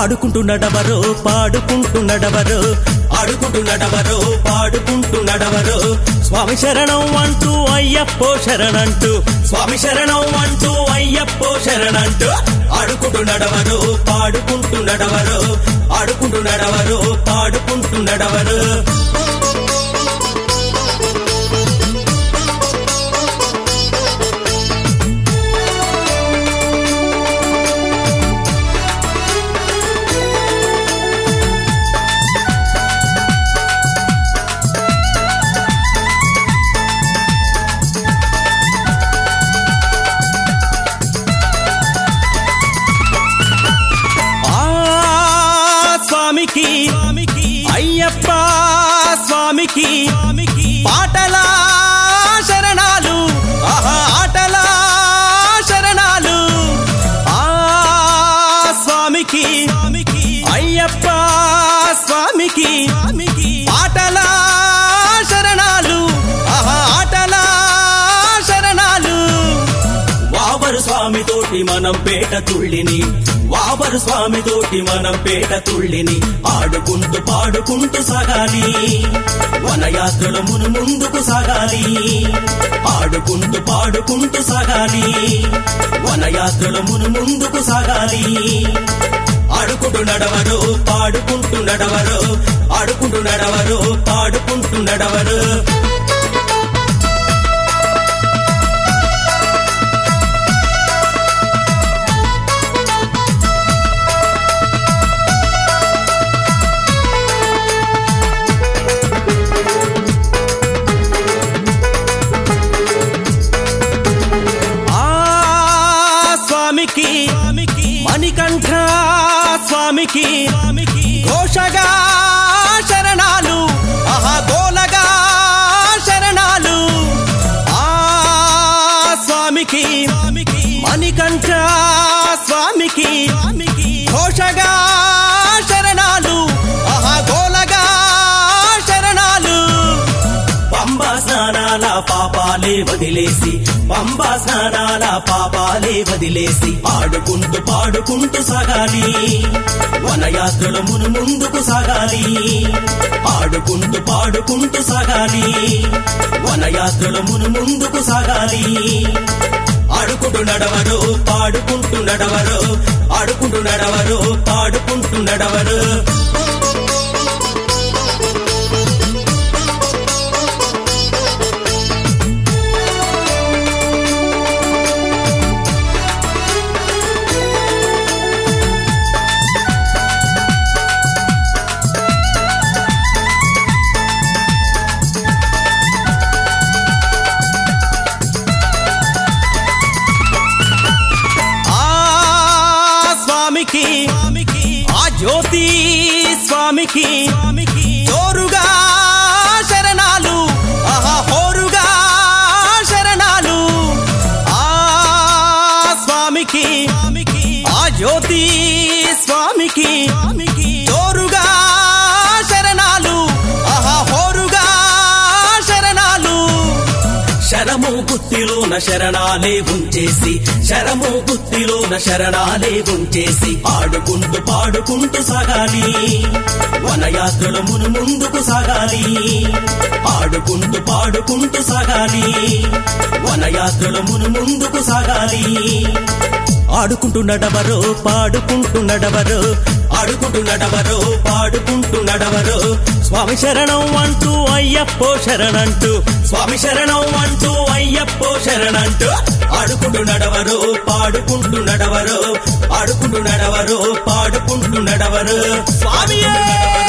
ఆడుకుంటూ నడవరు పాడుకుంటూ నడవరు ఆడుకుంటూ నడవరు పాడుకుంటూ నడవరు స్వామి శరణం అంటూ అయ్యప్పో శరణంటూ స్వామి శరణం అంటూ అయ్యప్పో శరణంటూ ఆడుకుంటూ నడవరు పాడుకుంటూ నడవరు ఆడుకుంటూ నడవరు పాడుకుంటూ నడవరు ఆ స్వామికి అయ్యప్ప స్వామికి పాటల శరణాలు ఆహా ఆటల శరణాలు ఆ స్వామికి అయ్యప్ప స్వామికి పాటల శరణాలు ఆహా ఆటల శరణాలు వావరు స్వామి తోటి మనం పేట తుళ్ళిని వావరు స్వామి తోటి మనం పేట తుళ్ళిని ఆడుకుంటూ పాడుకుంటూ సాగాలి వనయాత్రలు మును ముందుకు సాగాలి ఆడుకుంటూ పాడుకుంటూ సాగాలి వనయాత్రలు మును ముందుకు సాగాలి ఆడుకుంటూ నడవరు పాడుకుంటూ నడవరు ఆడుకుంటూ నడవరు పాడుకుంటూ నడవరు ఆ స్వామికి మణికంఠ స్వామికి ఘోషగా శరణాలు ఆహా గోలగా శరణాలు ఆ స్వామికి మణికంఠ స్వామికి ఘోషగా శరణాలు ఆహా గోలగా శరణాలు పంబా స్నానాల పాపాలే వదిలేసి పంబా స్నానాల పాపాలే వదిలేసి ఆడుకుంటూ పాడుకుంటూ సాగాలి వనయాత్రలు మును ముందుకు సాగాలి ఆడుకుంటూ పాడుకుంటూ సాగాలి వనయాత్రలు మును ముందుకు సాగాలి ఆడుకుంటూ నడవరు పాడుకుంటూ నడవరు ఆడుకుంటూ నడవరు పాడుకుంటూ నడవరు ఆ స్వామికి ఆ జ్యోతి స్వామికి జోరుగా శరణాలు ఆహా హోరుగా శరణాలు ఆ స్వామికి ఆ జ్యోతి స్వామికి జోరుగా శరణాలు ఆహా హోరుగా శరణాలు శరము గుత్తిలోన శరణాలే ఉంచేసి శరము గుత్తిలోన శరణాలే ఉంచేసి ఆడుకుంటూ పాడుకుంటూ సాగాలి వనయాత్రలు మును ముందుకు సాగాలి ఆడుకుంటూ పాడుకుంటూ సాగాలి వనయాత్రలు మును ముందుకు సాగాలి ఆడుకుంటూ నడవరు పాడుకుంటూ నడవరు ఆడుకుంటూ నడవరు పాడుకుంటూ నడవరు స్వామి శరణం అంటూ అయ్యప్పో శరణంటూ స్వామి శరణం అంటూ అయ్యప్పో శరణంటూ ఆడుకుంటూ నడవరు పాడుకుంటూ నడవరు ఆడుకుంటూ నడవరు పాడుకుంటూ నడవరు స్వామియే